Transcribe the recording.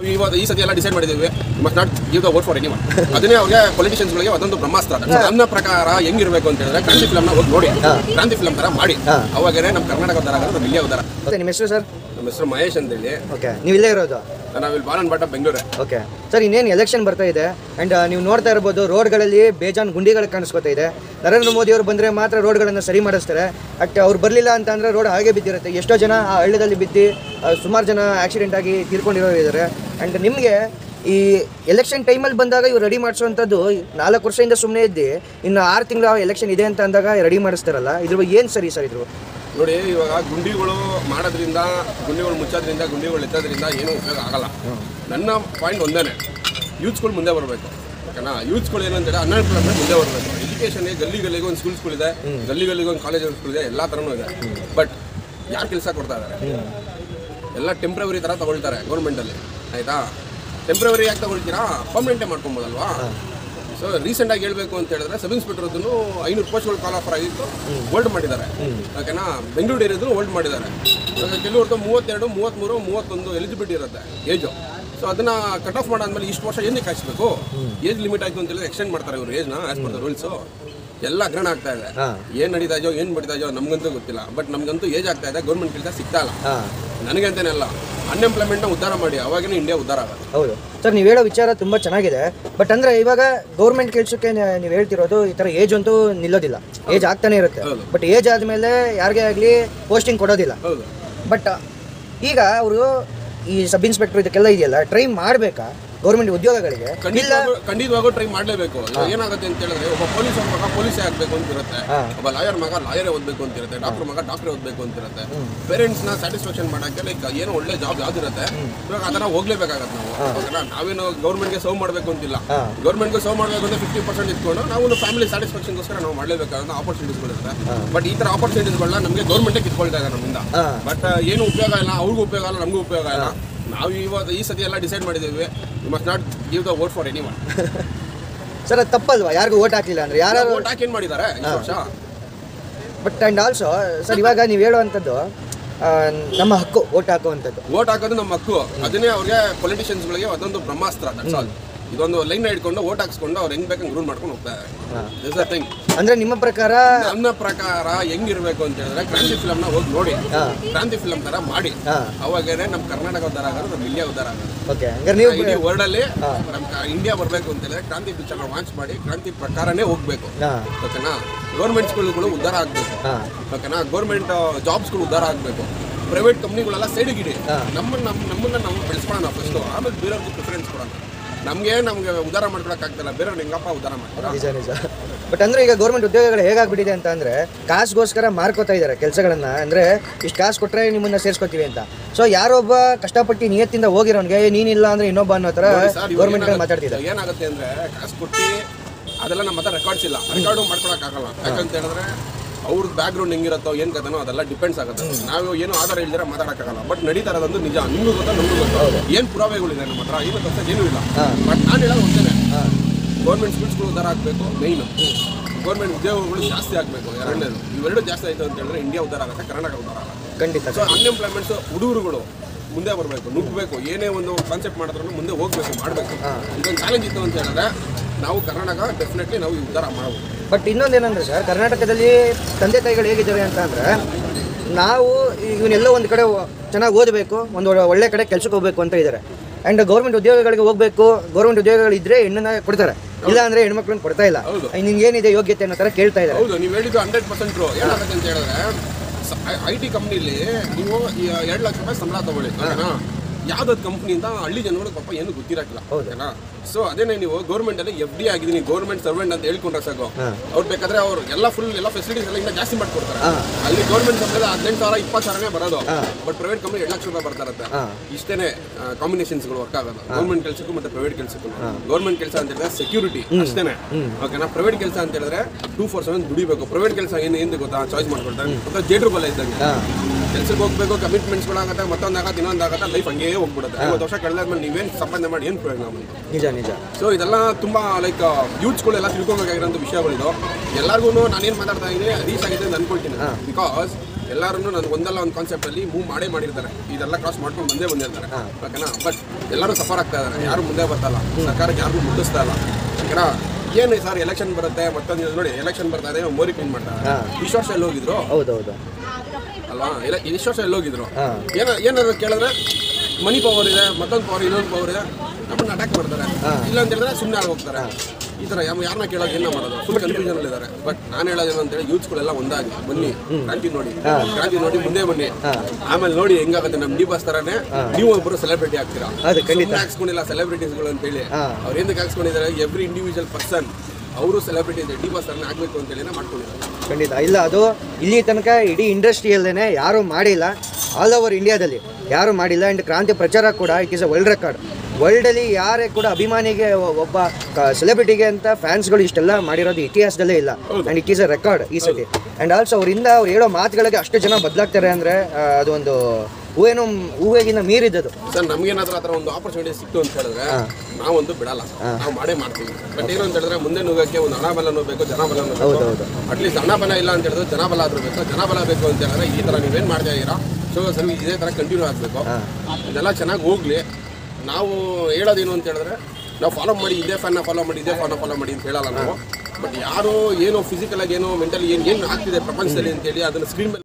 ಇವತ್ತು ಈ ಸತಿ ಎಲ್ಲ ಡಿಸೈಡ್ ಮಾಡಿದ್ದೀವಿ must not give the vote for any ಅದನ್ನೇ ಅವ್ರಿಗೆ ಪೊಲಿಟಿಷಿಯನ್ಸ್ಗಳಿಗೆ ಅದೊಂದು ಬ್ರಹ್ಮಾಸ್ತ್ರ ನನ್ನ ಪ್ರಕಾರ ಹೆಂಗಿರ್ಬೇಕು ಅಂತ ಹೇಳಿದ್ರೆ ಕ್ರಾಂತಿ ಫಿಲಮ್ನ ಹೋಗಿ ನೋಡಿ ಕ್ರಾಂತಿ ಫಿಲಮ್ ತರ ಮಾಡಿ ಅವಾಗೇನೆ ನಮ್ಮ ಕರ್ನಾಟಕ ಉದ್ದಾರ ಆಗೋದು ನಮ್ಮ ಇಂಡಿಯಾ ಉದ್ದಾರ ಮತ್ತೆ ನಿಮ್ಮ ಹೆಸರು ಸರ್ ನಮ್ಮ ಹೆಸರು ಮಹೇಶ್ ಅಂತೇಳಿ ಓಕೆ ನೀವು ಇಲ್ಲೇ ಇರೋದು ನಾವಿಲ್ಲಿ ಬಾಲನ್ ಬಾಟ ಬೆಂಗಳೂರೇ ಓಕೆ ಸರ್ ಇನ್ನೇನು ಎಲೆಕ್ಷನ್ ಬರ್ತಾ ಇದೆ ಆ್ಯಂಡ್ ನೀವು ನೋಡ್ತಾ ಇರ್ಬೋದು ರೋಡ್ಗಳಲ್ಲಿ ಬೇಜಾನ್ ಗುಂಡಿಗಳು ಕಾಣಿಸ್ಕೊತಾ ಇದೆ ನರೇಂದ್ರ ಮೋದಿ ಅವರು ಬಂದರೆ ಮಾತ್ರ ರೋಡ್ಗಳನ್ನು ಸರಿ ಮಾಡಿಸ್ತಾರೆ ಬಟ್ ಅವ್ರು ಬರಲಿಲ್ಲ ಅಂತ ಅಂದರೆ ರೋಡ್ ಹಾಗೆ ಬಿದ್ದಿರುತ್ತೆ ಎಷ್ಟೋ ಜನ ಆ ಹಳ್ಳದಲ್ಲಿ ಬಿದ್ದು ಸುಮಾರು ಜನ ಆಕ್ಸಿಡೆಂಟ್ ಆಗಿ ತೀರ್ಕೊಂಡಿರೋರು ಇದ್ದಾರೆ ಆ್ಯಂಡ್ ನಿಮಗೆ ಈ ಎಲೆಕ್ಷನ್ ಟೈಮಲ್ಲಿ ಬಂದಾಗ ಇವ್ರು ರೆಡಿ ಮಾಡಿಸುವಂಥದ್ದು ನಾಲ್ಕು ವರ್ಷದಿಂದ ಸುಮ್ಮನೆ ಇದ್ದು ಇನ್ನು ಆರು ತಿಂಗಳ ಎಲೆಕ್ಷನ್ ಇದೆ ಅಂತ ಅಂದಾಗ ರೆಡಿ ಮಾಡಿಸ್ತಾರಲ್ಲ ಇದ್ರ ಬಗ್ಗೆ ಏನು ಸರಿ ಸರ್ ಇದ್ರು ನೋಡಿ ಇವಾಗ ಗುಂಡಿಗಳು ಮಾಡೋದ್ರಿಂದ ಗುಂಡಿಗಳು ಮುಚ್ಚೋದ್ರಿಂದ ಗುಂಡಿಗಳು ಎತ್ತೋದ್ರಿಂದ ಏನೂ ಉಪಯೋಗ ಆಗಲ್ಲ ನನ್ನ ಪಾಯಿಂಟ್ ಒಂದೇನೆ ಯೂತ್ಸ್ಗಳು ಮುಂದೆ ಬರಬೇಕು ಓಕೆನಾ ಯೂತ್ಸ್ಗಳು ಏನಂತೇಳಿ ಅನ್ಎಂಪ್ಲಾಯ್ಮೆಂಟ್ ಮುಂದೆ ಬರಬೇಕು ಎಜುಕೇಷನ್ಗೆ ಗಲ್ಲಿ ಗಲ್ಲಿಗೆ ಒಂದು ಸ್ಕೂಲ್ ಸ್ಕೂಲ್ ಇದೆ ಗಲ್ಲಿ ಗಲ್ಲಿಗೆ ಒಂದು ಕಾಲೇಜ್ ಸ್ಕೂಲ್ ಇದೆ ಎಲ್ಲ ಥರನೂ ಇದೆ ಬಟ್ ಯಾರು ಕೆಲಸ ಕೊಡ್ತಾ ಇದ್ದಾರೆ ಎಲ್ಲ ಟೆಂಪ್ರವರಿ ಥರ ತಗೊಳ್ತಾರೆ ಗೌರ್ಮೆಂಟಲ್ಲಿ ಆಯಿತಾ ಟೆಂಪ್ರವರಿ ಯಾಕೆ ತಗೊಳ್ತೀರಾ ಪರ್ಮನೆಂಟೇ ಮಾಡ್ಕೊಬೋದಲ್ವಾ ಸೊ ರೀಸೆಂಟಾಗಿ ಹೇಳ್ಬೇಕು ಅಂತ ಹೇಳಿದ್ರೆ ಸಬ್ ಇನ್ಸ್ಪೆಕ್ಟರ್ದು ಐನೂರು ಪೋಸ್ಟ್ಗಳು ಕಾಲ್ ಆಫರ್ ಆಗಿತ್ತು ಹೋಲ್ಡ್ ಮಾಡಿದ್ದಾರೆ ಓಕೆನಾ ಬೆಂಗಳೂರು ಏರಿಯಾದ್ರು ಹೋಲ್ಡ್ ಮಾಡಿದ್ದಾರೆ ಇವಾಗ ಕೆಲವ್ರದ್ದು ಮೂವತ್ತೆರಡು ಮೂವತ್ತ್ಮೂರು ಮೂವತ್ತೊಂದು ಎಲಿಜಿಬಿಲಿಟಿ ಇರುತ್ತೆ ಏಜು ಸೊ ಅದನ್ನ ಕಟ್ ಆಫ್ ಮಾಡಾದ್ಮೇಲೆ ಇಷ್ಟು ವರ್ಷ ಏನಕ್ಕೆ ಕಾಯಿಸ್ಬೇಕು ಏಜ್ ಲಿಮಿಟ್ ಆಯ್ತು ಅಂತ ಹೇಳಿದ್ರೆ ಎಕ್ಸ್ಟೆಂಡ್ ಮಾಡ್ತಾರೆ ಇವರು ಏಜ್ನ ಆಸ್ ಪರ್ ದ ರೂಲ್ಸು ಎಲ್ಲ ಗ್ರಹಣ ಆಗ್ತಾ ಇದೆ ಏನ್ ನಡೀತಾ ಇದೆಯೋ ಏನ್ ಬಿಡ್ತಾ ಇದೆಯೋ ನಮ್ಗಂತೂ ಗೊತ್ತಿಲ್ಲ ಬಟ್ ನಮ್ಗಂತೂ ಏಜ್ ಆಗ್ತಾ ಇದೆ ಗೌರ್ಮೆಂಟ್ ಕೆಲಸ ಸಿಗ್ತಾ ಇಲ್ಲ ಹಾಂ ನನಗೆ ಅಂತಾನೆ ಅಲ್ಲ ಅನ್ಎಂಪ್ಲಾಯ್ಮೆಂಟ್ನ ಉದ್ಧಾರ ಮಾಡಿ ಅವಾಗೇನೆ ಇಂಡಿಯಾ ಉದ್ಧಾರ ಆಗೋದು ಹೌದು ಸರ್ ನೀವು ಹೇಳೋ ವಿಚಾರ ತುಂಬ ಚೆನ್ನಾಗಿದೆ ಬಟ್ ಅಂದರೆ ಇವಾಗ ಗೌರ್ಮೆಂಟ್ ಕೆಲಸಕ್ಕೆ ನೀವು ಹೇಳ್ತಿರೋದು ಈ ಥರ ಏಜ್ ಅಂತೂ ನಿಲ್ಲೋದಿಲ್ಲ ಏಜ್ ಆಗ್ತಾನೆ ಇರುತ್ತೆ ಹೌದು. ಬಟ್ ಏಜ್ ಆದಮೇಲೆ ಯಾರಿಗೇ ಆಗಲಿ ಪೋಸ್ಟಿಂಗ್ ಕೊಡೋದಿಲ್ಲ ಹೌದು ಬಟ್ ಈಗ ಅವರು ಈ ಸಬ್ ಇನ್ಸ್ಪೆಕ್ಟರ್ ಇದಕ್ಕೆಲ್ಲ ಇದೆಯಲ್ಲ ಟ್ರೈ ಮಾಡಬೇಕಾ ಗೌರ್ಮೆಂಟ್ ಉದ್ಯೋಗಗಳಿಗೆ ಇಲ್ಲ ಖಂಡಿತವಾಗೂ ಖಂಡಿತವಾಗೂ ಟ್ರೈ ಮಾಡಲೇಬೇಕು ಏನಾಗುತ್ತೆ ಅಂತ ಹೇಳಿದ್ರೆ ಒಬ್ಬ ಪೊಲೀಸ್ ಅವ್ರ ಮಗ ಪೊಲೀಸೇ ಆಗಬೇಕು ಅಂತ ಇರುತ್ತೆ ಹಾ. ಒಬ್ಬ ಲಾಯರ್ ಮಗ ಲಾಯರೇ ಓದಬೇಕು ಅಂತ ಇರುತ್ತೆ ಡಾಕ್ಟರ್ ಮಗ ಡಾಕ್ಟರ್ ಓದಬೇಕು ಅಂತ ಇರುತ್ತೆ ಪೇರೆಂಟ್ಸ್ ನ ಸ್ಯಾಟಿಸ್ಫ್ಯಾಕ್ಷನ್ ಮಾಡಕ್ಕೆ ಲೈಕ್ ಏನೋ ಒಳ್ಳೆ ಜಾಬ್ ಯಾವ್ದಿರುತ್ತೆ ಇವಾಗ ಆ ಥರ ಹೋಗ್ಲೇಬೇಕಾಗತ್ತೆ ನಾವು ಓಕೆನಾ ನಾವೇನು ಗೌರ್ಮೆಂಟ್ಗೆ ಸರ್ವ್ ಮಾಡಬೇಕು ಅಂತಿಲ್ಲ ಹಾ. ಗೌರ್ಮೆಂಟ್ಗೆ ಸರ್ವ್ ಮಾಡಬೇಕು ಅಂದ್ರೆ ಫಿಫ್ಟಿ ಪರ್ಸೆಂಟ್ ಇಟ್ಕೊಂಡು ನಾವು ಫ್ಯಾಮಿಲಿ ಸ್ಯಾಟಿಸ್ಫ್ಯಾಕ್ಷನ್ಗೋಸ್ಕರ ನಾವು ಮಾಡಲೇಬೇಕಾದ ಆಪರ್ಚುನಿಟೀಸ್ಗಳಿರುತ್ತೆ ಬಟ್ ಈ ಥರ ಆಪರ್ಚುನಿಟೀಸ್ಗಳನ್ನ ನಮಗೆ ಗೌರ್ಮೆಂಟೇ ಕಿತ್ಕೊಳ್ತಾ ಇದೆ ನಮ್ಮಿಂದ ಹಾ. ಬಟ್ ಏನು ಉಪಯೋಗ ಇಲ್ಲ ಅವ್ರಿಗೂ ಉಪಯೋಗ ಇಲ್ಲ ನಮಗೂ ಉಪಯೋಗ ಇಲ್ಲ ನಾವು ಇವತ್ತು ಈ ಸತಿ ಎಲ್ಲ ಡಿಸೈಡ್ ಮಾಡಿದ್ದೀವಿ must not give the vote for any one sir ಅದು ತಪ್ಪಲ್ವಾ ಯಾರಿಗೂ ಓಟ್ ಹಾಕ್ಲಿಲ್ಲ ಅಂದರೆ ಯಾರು ವೋಟ್ ಹಾಕಿ ಏನ್ ಮಾಡಿದ್ದಾರೆ ಈ ವರ್ಷ ಬಟ್ ಆ್ಯಂಡ್ ಆಲ್ಸೋ ಸರ್ ಇವಾಗ ನೀವು ಹೇಳುವಂಥದ್ದು ಆ, ನಮ್ಮ ಹಕ್ಕು ಓಟ್ ಹಾಕುವಂಥದ್ದು ವೋಟ್ ಹಾಕೋದು ನಮ್ಮ ಹಕ್ಕು ಅದನ್ನೇ ಅವ್ರಿಗೆ ಪೊಲಿಟಿಷಿಯನ್ಸ್ಗಳಿಗೆ ಅದೊಂದು ಬ್ರಹ್ಮಾಸ್ತ್ರ ದಟ್ಸ್ ಆಲ್ ಇದೊಂದು ಲೈನ್ ಇಟ್ಕೊಂಡು ವೋಟ್ ಹಾಕ್ಸ್ಕೊಂಡು ಅವ್ರು ಹೆಂಗ್ ಬೇಕಂಗ್ ರೂಲ್ ಮಾಡ್ಕೊಂಡು ಹೋಗ್ತಾ ಇದ್ದಾರೆ ದಿಸ್ ಥಿಂಗ್ ಅಂದರೆ ನಿಮ್ಮ ಪ್ರಕಾರ ನನ್ನ ಪ್ರಕಾರ ಹೆಂಗಿರ್ಬೇಕು ಅಂತ ಹೇಳಿದ್ರೆ ಕ್ರಾಂತಿ ಫಿಲಮ್ನ ಹೋಗಿ ನೋಡಿ ಕ್ರಾಂತಿ ಫಿಲಮ್ ತರ ಮಾಡಿ ಹಾಂ ಅವಾಗೇನೆ ನಮ್ಮ ಕರ್ನಾಟಕ ಉದ್ಧಾರ ಆಗೋದು ನಮ್ಮ ಇಂಡಿಯಾ ಉದ್ಧಾರ ಆಗೋದು ಓಕೆ ಹಂಗಾರೆ ನೀವು ಇಡೀ ವರ್ಲ್ಡ್ ಅಲ್ಲಿ ನಮ್ಮ ಇಂಡಿಯಾ ಬರಬೇಕು ಅಂತ ಹೇಳಿದ್ರೆ ಕ್ರಾಂತಿ ಪಿಕ್ಚರ್ನ ವಾಚ್ ಮಾಡಿ ಕ್ರಾಂತಿ ಪ್ರಕಾರನೇ ಹೋಗ್ಬೇಕು ಹಾಂ ಓಕೆನಾ ಗೌರ್ಮೆಂಟ್ ಸ್ಕೂಲ್ಗಳು ಉದ್ಧಾರ ಆಗಬೇಕು ಹಾಂ ಓಕೆನಾ ಗೌರ್ಮೆಂಟ್ ಜಾಬ್ಸ್ಗಳು ಉದ್ಧಾರ ಆಗಬೇಕು ಪ್ರೈವೇಟ್ ಕಂಪ್ನಿಗಳೆಲ್ಲ ಸೈಡಿಗೆ ಇಡಿ ನಮ್ಮನ್ನ ನಮ್ಮ ನಮ್ಮನ್ನ ನಾವು ಬೆಳೆಸ್ಕೊಳ್ಳೋಣ ಫಸ್ಟು ಆಮೇಲೆ ಬೇರೆಯವ್ರಿಗೆ ಪ್ರಿಫರೆನ್ಸ್ ಕೊಡೋಣ ನಮಗೆ ನಮಗೆ ಉದ್ಧಾರ ಮಾಡ್ಕೊಳಕ್ಕಾಗ್ತಿಲ್ಲ ಬೇರೆಯವ್ರು ಹೆಂಗಪ್ಪ ಉದ್ಧಾರ ಮಾಡ್ತಾರೆ ನಿಜ ನಿಜ ಬಟ್ ಅಂದ್ರೆ ಈಗ ಗೌರ್ಮೆಂಟ್ ಉದ್ಯೋಗಗಳು ಹೇಗಾಗ್ಬಿಟ್ಟಿದೆ ಅಂತ ಅಂದ್ರೆ ಕಾಸ್ಗೋಸ್ಕರ ಮಾರ್ಕೋತಾ ಇದ್ದಾರೆ ಕೆಲಸಗಳನ್ನ ಅಂದ್ರೆ ಇಷ್ಟು ಕಾಸು ಕೊಟ್ರೆ ನಿಮ್ಮನ್ನ ಸೇರ್ಸ್ಕೊತೀವಿ ಅಂತ ಸೊ ಯಾರೊಬ್ಬ ಕಷ್ಟಪಟ್ಟು ನಿಯತ್ತಿಂದ ಹೋಗಿರೋನ್ಗೆ "ಏ, ನೀನಿಲ್ಲ ಅಂದ್ರೆ ಇನ್ನೊಬ್ಬ ಅನ್ನೋ ತರ ಸರ್ ಇವಾಗ ಗೌರ್ಮೆಂಟ್ ಏನಾಗುತ್ತೆ- ಮಾತಾಡ್ತಿದ್ದಾರೆ ಏನಾಗುತ್ತೆ ಅಂದ್ರೆ ಕಾಸು ಕೊಟ್ಟು ಅದೆಲ್ಲ ನಮ್ಮ ಹತ್ರ ರೆಕಾರ್ಡ್ಸ್ ಇಲ್ಲ ರೆಕಾರ್ಡು ಮಾಡ್ಕೊಳಕ್ಕಾಗಲ್ಲ ಯಾಕಂತ ಹೇಳಿದ್ರೆ ಅವ್ರ ಬ್ಯಾಕ್ಗ್ರೌಂಡ್ ಹೆಂಗಿರುತ್ತೋ ಏನ್ ಕಥನೋ ಅದೆಲ್ಲ ಡಿಪೆಂಡ್ಸ್ ಆಗುತ್ತೆ ನಾವು ಏನು ಆಧಾರ ಇಲ್ದಿರ ಮಾತಾಡಕ್ಕಾಗಲ್ಲ ಬಟ್ ನಡೀತಾ ಇರೋದಂತೂ ನಿಜ ನಿಮ್ಗೂ ಗೊತ್ತಾ ನಮಗೂ ಗೊತ್ತಾ ಏನ್ ಪುರಾವೆಗಳಿದೆ ನಮ್ಮ ಹತ್ರ ಏನು ಗೊತ್ತಾ ಏನೂ ಇಲ್ಲ ಬಟ್ ನಾನು ಹೇಳೋದು ಒಂದೇನೆ ಗೌರ್ಮೆಂಟ್ ಸ್ಕೂಲ್ಸ್ಗಳು ಉದ್ಧಾರ ಆಗಬೇಕು ಮೇಯ್ನ್ ಗೌರ್ಮೆಂಟ್ ಉದ್ಯೋಗಗಳು ಜಾಸ್ತಿ ಆಗಬೇಕು ಎರಡನೇದು ಇವೆರಡು ಜಾಸ್ತಿ ಆಯ್ತು ಅಂತ ಹೇಳಿದ್ರೆ ಇಂಡಿಯಾ ಉದ್ಧಾರ ಆಗುತ್ತೆ ಕರ್ನಾಟಕ ಉದ್ಧಾರ ಆಗುತ್ತೆ ಖಂಡಿತ ಸೊ ಅನ್ಎಂಪ್ಲಾಯ್ಮೆಂಟ್ಸ್ ಹುಡುಗರುಗಳು ಮುಂದೆ ಬರಬೇಕು ನುಗ್ಗಬೇಕು ಏನೇ ಒಂದು ಕಾನ್ಸೆಪ್ಟ್ ಮಾಡಿದ್ರು ಮುಂದೆ ಹೋಗ್ಬೇಕು ಮಾಡಬೇಕು ಇದೊಂದು ಚಾಲೆಂಜ್ ಇತ್ತು ಅಂತ ಹೇಳಿದ್ರೆ ನಾವು ಕರ್ನಾಟಕ ಡೆಫಿನೆಟ್ಲಿ ನಾವು ಈ ಉದ್ಧಾರ ಮಾಡಬಹುದು ಬಟ್ ಇನ್ನೊಂದೇನಂದ್ರೆ ಸರ್ ಕರ್ನಾಟಕದಲ್ಲಿ ತಂದೆ ತಾಯಿಗಳು ಹೇಗಿದ್ದಾರೆ ಅಂತ ಅಂದ್ರೆ ನಾವು ಇವನ್ನೆಲ್ಲೋ ಒಂದು ಕಡೆ ಚೆನ್ನಾಗಿ ಓದಬೇಕು ಒಂದು ಒಳ್ಳೆ ಕಡೆ ಕೆಲ್ಸಕ್ಕೆ ಹೋಗ್ಬೇಕು ಅಂತ ಇದ್ದಾರೆ ಆ್ಯಂಡ್ ಗೌರ್ಮೆಂಟ್ ಉದ್ಯೋಗಗಳಿಗೆ ಹೋಗ್ಬೇಕು ಗೌರ್ಮೆಂಟ್ ಉದ್ಯೋಗಗಳು ಇದ್ರೆ ಹೆಣ್ಣನ್ನ ಕೊಡ್ತಾರೆ ಇಲ್ಲ ಅಂದ್ರೆ ಹೆಣ್ಮಕ್ಳನ್ನ ಕೊಡ್ತಾ ಇಲ್ಲ ಹೌದು. ನಿಮ್ಗೆ ಏನಿದೆ ಯೋಗ್ಯತೆ ಅನ್ನೋ ಥರ ಕೇಳ್ತಾ ಇದ್ದಾರೆ ಹೌದು ನೀವು ಹೇಳಿದ್ದು ಹಂಡ್ರೆಡ್ ಪರ್ಸೆಂಟ್ ಟ್ರೂ ಏನಾಗುತ್ತೆ ಅಂತ ಹೇಳಿದ್ರೆ ಐ ಟಿ ಕಂಪ್ನಿಲಿ ನೀವು ಎರಡು ಲಕ್ಷ ರೂಪಾಯಿ ಸಂಬಳ ತಗೊಳ್ಳಿ ಓಕೆನಾ ಯಾವ್ದಾದ್ರು ಕಂಪ್ನಿಯಿಂದ ಹಳ್ಳಿ ಜನಗಳಿಗೆ ಪಾಪ ಏನು ಗೊತ್ತಿರಕ್ಕಿಲ್ಲ ಓಕೆನಾ ಸೊ ಅದೇನೇ ನೀವು ಗೌರ್ಮೆಂಟ್ ಅಲ್ಲಿ ಎಫ್ ಡಿ ಆಗಿದ್ದೀನಿ ಗೌರ್ಮೆಂಟ್ ಸರ್ವೆಂಟ್ ಅಂತ ಹೇಳ್ಕೊಂಡ್ರೆ ಸಾಕು ಅವ್ರು ಬೇಕಾದ್ರೆ ಅವ್ರು ಎಲ್ಲ ಫುಲ್ ಎಲ್ಲ ಫೆಸಿಲಿಟೀಸ್ ಎಲ್ಲ ಇನ್ನ ಜಾಸ್ತಿ ಮಾಡ್ಕೊಡ್ತಾರೆ ಅಲ್ಲಿ ಗೌರ್ಮೆಂಟ್ ಸಂಬಳದ ಹದಿನೆಂಟು ಸಾವಿರ ಇಪ್ಪತ್ತು ಸಾವಿರನೇ ಬರೋದು ಬಟ್ ಪ್ರೈವೇಟ್ ಕಂಪ್ನಿ ಎರಡು ಲಕ್ಷ ರೂಪಾಯಿ ಬರ್ತಾ ಇರುತ್ತೆ ಇಷ್ಟೇನೆ ಕಾಂಬಿನೇಷನ್ಸ್ಗಳು ವರ್ಕ್ ಆಗೋದು ಗೌರ್ಮೆಂಟ್ ಕೆಲಸಕ್ಕೂ ಮತ್ತೆ ಪ್ರೈವೇಟ್ ಕೆಲಸಕ್ಕೂ ಗೌರ್ಮೆಂಟ್ ಕೆಲಸ ಅಂತ ಹೇಳಿದ್ರೆ ಸೆಕ್ಯೂರಿಟಿ ಅಷ್ಟೇನೆ ಓಕೆನಾ ಪ್ರೈವೇಟ್ ಕೆಲಸ ಅಂತ ಹೇಳಿದ್ರೆ ಟೂ ಫೋರ್ ಸೆವೆನ್ ದುಡಿಬೇಕು ಪ್ರೈವೇಟ್ ಕೆಲಸ ಏನು ಏನು ಗೊತ್ತಾ ಚಾಯ್ಸ್ ಮಾಡ್ಕೊಳ್ತಾರೆ ಮತ್ತೆ ಜೇಟ್ರು ಬಲ ಇದ್ದಂಗೆ ಕೆಲ್ಸಕ್ಕೆ ಹೋಗ್ಬೇಕು ಕಮಿಟ್ಮೆಂಟ್ಸ್ಗಳಾಗತ್ತೆ ಮತ್ತೊಂದಾಗತ್ತೆ ಇನ್ನೊಂದಾಗತ್ತೆ ಲೈಫ್ ಹಂಗೇ ಹೋಗ್ಬಿಡುತ್ತೆ ಐವತ್ತು ವರ್ಷ ಕಳೆದಾದ್ಮೇಲೆ ನೀವೇನು ಸಂಪಾದನೆ ಮಾಡಿ ಏನು ಪ್ರಯೋಜನ ಬಂತು ನಿಜ ನಿಜ ಸೊ ಇದೆಲ್ಲ ತುಂಬ ಲೈಕ್ ಯೂತ್ಸ್ಗಳೆಲ್ಲ ತಿಳ್ಕೊಬೇಕಾಗಿರೋಂಥ ವಿಷಯಗಳಿದು ಎಲ್ಲರಿಗೂ ನಾನೇನು ಮಾತಾಡ್ತಾ ಇದ್ದೀನಿ ರೀಚ್ ಆಗಿದೆ ಅಂತ ಅನ್ಕೊಳ್ತೀನಿ ಬಿಕಾಸ್ ಎಲ್ಲರೂ ನನಗೆ ಒಂದಲ್ಲ ಒಂದು ಕಾನ್ಸೆಪ್ಟಲ್ಲಿ ಮೂವ್ ಮಾಡೇ ಮಾಡಿರ್ತಾರೆ ಇದೆಲ್ಲ ಕ್ರಾಸ್ ಮಾಡ್ಕೊಂಡು ಬಂದೇ ಬಂದಿರ್ತಾರೆ ಓಕೆನಾ ಬಟ್ ಎಲ್ಲರೂ ಸಫರ್ ಆಗ್ತಾ ಇದ್ದಾರೆ ಯಾರು ಮುಂದೆ ಬರ್ತಾಯಿಲ್ಲ ಸರ್ಕಾರಕ್ಕೆ ಯಾರಿಗೂ ಮುಟ್ಟಿಸ್ತಾ ಇಲ್ಲ ಓಕೆನಾ ಏನು ಸರ್ ಎಲೆಕ್ಷನ್ ಬರುತ್ತೆ ಮತ್ತೊಂದು ನೋಡಿ ಎಲೆಕ್ಷನ್ ಬರ್ತಾ ಇದೆ ಮೋರಿ ಕ್ಲೀನ್ ಮಾಡ್ತಾರೆ ಹಾ. ಇಷ್ಟು ವರ್ಷ ಎಲ್ಲಿ ಹೋಗಿದ್ರು ಹೌದೌದು ಅಲ್ವಾ ಇಲ್ಲ ಇಷ್ಟು ವರ್ಷ ಎಲ್ಲಿ ಹೋಗಿದ್ರು ಹಾ. ಏನ ಏನಾದ್ರು ಕೇಳಿದ್ರೆ ಮನಿ ಪವರ್ ಇದೆ ಮತ್ತೊಂದು ಪವರ್ ಇನ್ನೊಂದು ಪವರ್ ಇದೆ ನಮ್ಮನ್ನ ಅಟ್ಯಾಕ್ ಮಾಡ್ತಾರೆ ಇಲ್ಲ ಅಂತ ಹೇಳಿದ್ರೆ ಸುಮ್ಮನೆ ಆಗಿ ಹೋಗ್ತಾರೆ ಈ ಥರ ಯಾವ ಯಾರನ್ನ ಕೇಳೋದು ಏನ ಮಾಡೋದು ಫುಲ್ ಕನ್ಫ್ಯೂಷನ್ ಇದ್ದಾರೆ ಬಟ್ ನಾನು ಹೇಳೋದೇನು ಅಂತೇಳಿ ಯೂತ್ಸ್ಗಳೆಲ್ಲ ಒಂದಾಗಿ ಬನ್ನಿ ಕ್ರಾಂತಿ ನೋಡಿ ಕ್ರಾಂತಿ ನೋಡಿ ಮುಂದೆ ಬನ್ನಿ ಆಮೇಲೆ ನೋಡಿ ಹೆಂಗಾಗುತ್ತೆ ನಮ್ಮ ಡಿ ಬಾಸ್ ಥರನೇ ನೀವು ಒಬ್ಬರು ಸೆಲೆಬ್ರಿಟಿ ಆಗ್ತೀರಾ ಅದು ಖಂಡಿತ. ಸುಮ್ನೆ ಹಾಕ್ಸ್ಕೊಂಡಿಲ್ಲ ಸೆಲೆಬ್ರಿಟೀಸ್ಗಳು ಅಂತ ಹೇಳಿ ಹಾ. ಅವ್ರು ಏನಕ್ಕೆ ಹಾಕ್ಸ್ಕೊಂಡಿದ್ದಾರೆ ಎವ್ರಿ ಇಂಡಿವಿಜುವಲ್ ಪರ್ಸನ್ ಅವರು ಸೆಲೆಬ್ರಿಟಿ ಡಿ ಬಾಸ್ ಥರನೇ ಆಗಬೇಕು ಅಂತ ಹೇಳಿನೇ ಮಾಡ್ಕೊಂಡಿದ್ದಾರೆ ಖಂಡಿತ ಇಲ್ಲ ಅದು ಇಲ್ಲಿ ತನಕ ಇಡೀ ಇಂಡಸ್ಟ್ರಿಯಲ್ಲೇ ಯಾರೂ ಮಾಡಿಲ್ಲ ಆಲ್ ಓವರ್ ಇಂಡಿಯಾದಲ್ಲಿ ಯಾರೂ ಮಾಡಿಲ್ಲ ಆ್ಯಂಡ್ ಕ್ರಾಂತಿ ಪ್ರಚಾರ ಕೂಡ it is a world record ವರ್ಲ್ಡಲ್ಲಿ ಯಾರೇ ಕೂಡ ಅಭಿಮಾನಿಗೆ ಒ- ಒಬ್ಬ ಸೆಲೆಬ್ರಿಟಿಗೆ ಅಂತ ಫ್ಯಾನ್ಸ್ಗಳು ಇಷ್ಟೆಲ್ಲ ಮಾಡಿರೋದು ಇತಿಹಾಸದಲ್ಲೇ ಇಲ್ಲ and it is a record ಈ ಸತಿ ಆ್ಯಂಡ್ ಆಲ್ಸೋ ಅವರಿಂದ ಅವ್ರು ಹೇಳೋ ಮಾತುಗಳಿಗೆ ಅಷ್ಟು ಜನ ಬದಲಾಗ್ತಾರೆ ಅಂದರೆ ಅದು ಒಂದು ಹೂವೇನು ಹೂವೆಗಿನ್ನ ಮೀರಿದ್ದದು ಸರ್ ನಮ್ಗೇನಾದ್ರೂ ಆ ಥರ ಒಂದು ಆಪರ್ಚುನಿಟಿ ಸಿಕ್ತು ಅಂತ ಹೇಳಿದ್ರೆ ನಾವಂತೂ ಬಿಡಲ್ಲ ನಾವು ಮಾಡೇ ಮಾಡ್ತೀವಿ ಬಟ್ ಏನು ಅಂತ ಹೇಳಿದ್ರೆ ಮುಂದೆ ನುಗ್ಗಕ್ಕೆ ಒಂದು ಹಣ ಬಲನೂ ಬೇಕು ಜನ ಬಲನೂ ಬೇಕು ಹೌದೌದು ಅಟ್ಲೀಸ್ಟ್ ಹಣ ಬಲ ಇಲ್ಲ ಅಂತ ಹೇಳಿದ್ರೆ ಜನ ಬಲ ಆದ್ರೂ ಬೇಕು ಜನ ಬಲ ಬೇಕು ಅಂತ ಹೇಳಿದ್ರೆ ಈ ಥರ ನೀವೇನು ಮಾಡ್ತಾ ಇದ್ದೀರಾ ಸೊ ಸರ್ವಿಸ್ ಇದೇ ಥರ ಕಂಟಿನ್ಯೂ ಆಗಬೇಕು ಇದೆಲ್ಲ ಚೆನ್ನಾಗಿ ಹೋಗ್ಲಿ ನಾವು ಹೇಳೋದೇನು ಅಂತ ಹೇಳಿದ್ರೆ ನಾವು ಫಾಲೋ ಮಾಡಿ ಇದೇ ಫ್ಯಾನ್ನ ಫಾಲೋ ಮಾಡಿ ಇದೇ ಫ್ಯಾನ್ನ ಫಾಲೋ ಮಾಡಿ ಅಂತ ಹೇಳಲ್ಲ ನಾವು ಬಟ್ ಯಾರು ಏನು ಫಿಸಿಕಲ್ ಆಗಿ ಏನೋ ಮೆಂಟಲಿ ಏನು ಏನು ಆಗ್ತಿದೆ ಪ್ರಪಂಚದಲ್ಲಿ ಅಂತೇಳಿ ಅದನ್ನು ಸ್ಕ್ರೀನ್ ಮೇಲೆ